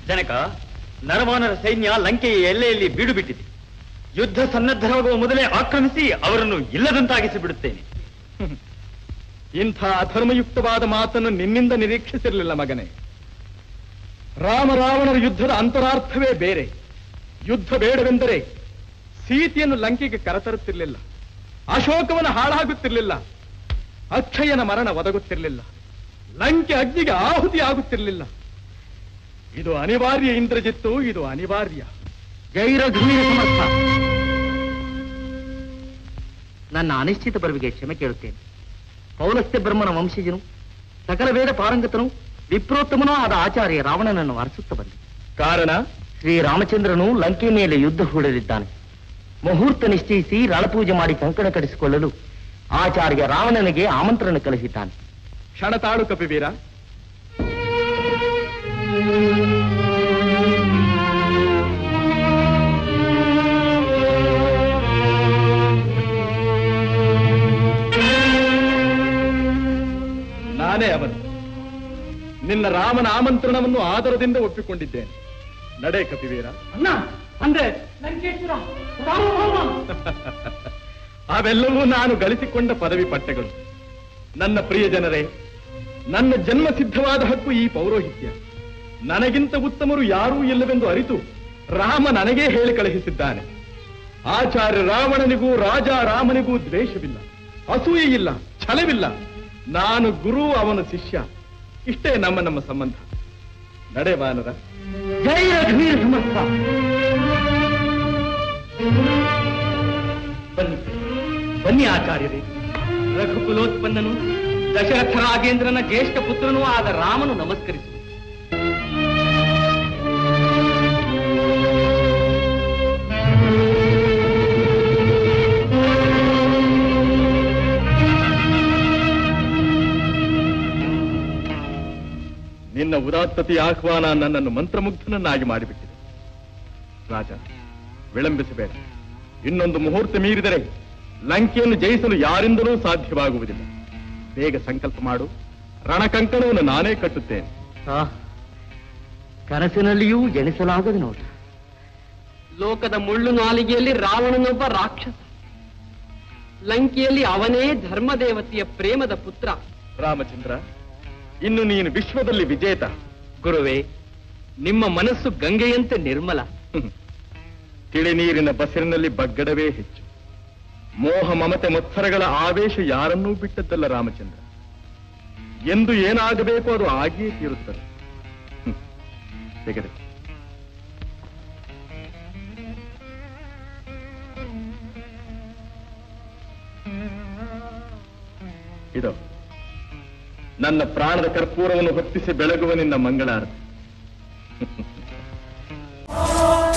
ಜನಕ ನರವಾನರ ಸೈನ್ಯ ಲಂಕೆಯ ಎಲ್ಲೆಯಲ್ಲಿ ಬೀಡು ಬಿಟ್ಟಿದೆ ಯುದ್ಧ ಸನ್ನದ್ಧರಾಗುವ ಮೊದಲೇ ಆಕ್ರಮಿಸಿ ಅವರನ್ನು ಇಲ್ಲದಂತಾಗಿಸಿ ಬಿಡುತ್ತೇನೆ ಇಂಥ ಅಧರ್ಮಯುಕ್ತವಾದ ಮಾತನ್ನು ನಿನ್ನಿಂದ ನಿರೀಕ್ಷಿಸಿರಲಿಲ್ಲ ಮಗನೇ ರಾಮ ರಾವಣರ ಯುದ್ಧದ ಅಂತರಾರ್ಥವೇ ಬೇರೆ ಯುದ್ಧ ಬೇಡವೆಂದರೆ ಸೀತೆಯನ್ನು ಲಂಕೆಗೆ ಕರೆತರುತ್ತಿರಲಿಲ್ಲ ಅಶೋಕವನ ಹಾಳಾಗುತ್ತಿರಲಿಲ್ಲ ಅಕ್ಷಯನ ಮರಣ ಒದಗುತ್ತಿರಲಿಲ್ಲ ಲಂಕೆ ಅಗ್ನಿಗೆ ಆಹುತಿ ಆಗುತ್ತಿರಲಿಲ್ಲ ಇದು ಅನಿವಾರ್ಯ ಇಂದ್ರಜಿತ್ತು ಇದು ಅನಿವಾರ್ಯ ಜೈ ರಘುವೀರ ಸಮರ್ಥ ನನ್ನ ಅನಿಶ್ಚಿತ ಬರುವಿಗೆ ಕ್ಷಮೆ ಕೇಳುತ್ತೇನೆ ಪೌಲಸ್ತ್ಯ ಬ್ರಹ್ಮನ ವಂಶಜನು ಸಕಲ ವೇದ ಪಾರಂಗತನು ವಿಪ್ರೋತ್ತಮನೂ ಆದ ಆಚಾರ್ಯ ರಾವಣನನ್ನು ಅರಸುತ್ತ ಬಂದೆ ಕಾರಣ ಶ್ರೀರಾಮಚಂದ್ರನು ಲಂಕೆ ಮೇಲೆ ಯುದ್ಧ ಹೂಡಲಿದ್ದಾನೆ ಮುಹೂರ್ತ ನಿಶ್ಚಯಿಸಿ ರಣಪೂಜೆ ಮಾಡಿ ಕಂಕಣ ಕಟ್ಟಿಸಿಕೊಳ್ಳಲು ಆಚಾರ್ಯ ರಾವಣನಿಗೆ ಆಮಂತ್ರಣ ಕಳಿಸಿದ್ದಾನೆ ಕ್ಷಣ ತಾಳು ಕಪಿವೀರ ನಾನೇ ಅವನು ನಿನ್ನ ರಾಮನ ಆಮಂತ್ರಣವನ್ನು ಆದರದಿಂದ ಒಪ್ಪಿಕೊಂಡಿದ್ದೇನೆ ನಡೆ ಕಪಿವೀರ ಅಣ್ಣ ಅಂದ್ರೆ ಲಂಕೇಶ್ವರ ಸಾರ್ವಭೌಮ ಅವೆಲ್ಲವೂ ನಾನು ಗಳಿಸಿಕೊಂಡ ಪದವಿ ಪಟ್ಟಗಳು ನನ್ನ ಪ್ರಿಯ ಜನರೇ ನನ್ನ ಜನ್ಮ ಸಿದ್ಧವಾದ ಹಕ್ಕು ಈ ಪೌರೋಹಿತ್ಯ ನನಗಿಂತ ಉತ್ತಮರು ಯಾರೂ ಇಲ್ಲವೆಂದು ಅರಿತು ರಾಮ ನನಗೇ ಹೇಳಿ ಕಳುಹಿಸಿದ್ದಾನೆ ಆಚಾರ್ಯ ರಾವಣನಿಗೂ ರಾಜ ರಾಮನಿಗೂ ದ್ವೇಷವಿಲ್ಲ ಅಸೂಯೆ ಇಲ್ಲ ಛಲವಿಲ್ಲ ನಾನು ಗುರು ಅವನ ಶಿಷ್ಯ ಇಷ್ಟೇ ನಮ್ಮ ನಮ್ಮ ಸಂಬಂಧ ನಡೆ ವಾನರ ಜೈ ರಘುವೀರ ಸಮರ್ಥ ಬನ್ನಿ ಬನ್ನಿ ಆಚಾರ್ಯರೇ ರಘುಕುಲೋತ್ಪನ್ನನು ದಶರಥ ರಾಜೇಂದ್ರನ ಜ್ಯೇಷ್ಠ ಪುತ್ರನೂ ಆದ ರಾಮನು ನಮಸ್ಕರಿಸು ನಿನ್ನ ಉದಾತ್ತತೆಯ ಆಹ್ವಾನ ನನ್ನನ್ನು ಮಂತ್ರಮುಗ್ಧನನ್ನಾಗಿ ಮಾಡಿಬಿಟ್ಟಿದೆ ರಾಜ ವಿಳಂಬಿಸಬೇಡ ಇನ್ನೊಂದು ಮುಹೂರ್ತ ಮೀರಿದರೆ ಲಂಕೆಯನ್ನು ಜಯಿಸಲು ಯಾರಿಂದಲೂ ಸಾಧ್ಯವಾಗುವುದಿಲ್ಲ ಬೇಗ ಸಂಕಲ್ಪ ಮಾಡು ರಣಕಂಕಣವನ್ನು ನಾನೇ ಕಟ್ಟುತ್ತೇನೆ ಆ, ಕನಸಿನಲ್ಲಿಯೂ ಎಣಿಸಲಾಗದು ನೋಡು ಲೋಕದ ಮುಳ್ಳು ನಾಲಿಗೆಯಲ್ಲಿ ರಾವಣನೊಬ್ಬ ರಾಕ್ಷಸ ಲಂಕೆಯಲ್ಲಿ ಅವನೇ ಧರ್ಮದೇವತೆಯ ಪ್ರೇಮದ ಪುತ್ರ ರಾಮಚಂದ್ರ ಇನ್ನು ನೀನು ವಿಶ್ವದಲ್ಲಿ ವಿಜೇತ ಗುರುವೇ ನಿಮ್ಮ ಮನಸ್ಸು ಗಂಗೆಯಂತೆ ನಿರ್ಮಲ ಹ್ಮ್. ತಿಳಿ ನೀರಿನ ಬಸಿರಿನಲ್ಲಿ ಬಗ್ಗಡವೇ ಹೆಚ್ಚು ಮೋಹ ಮಮತೆ ಮತ್ಸರಗಳ ಆವೇಶ ಯಾರನ್ನೂ ಬಿಟ್ಟದ್ದಲ್ಲ ರಾಮಚಂದ್ರ ಎಂದು ಏನಾಗಬೇಕು ಅದು ಆಗಿಯೇ ತೀರುತ್ತದೆ ಹ್ಮ್. ತೆಗೆದು ಇದು ನನ್ನ ಪ್ರಾಣದ ಕರ್ಪೂರವನ್ನು ಹೊತ್ತಿಸಿ ಬೆಳಗುವ ನಿನ್ನ ಮಂಗಳಾರತಿ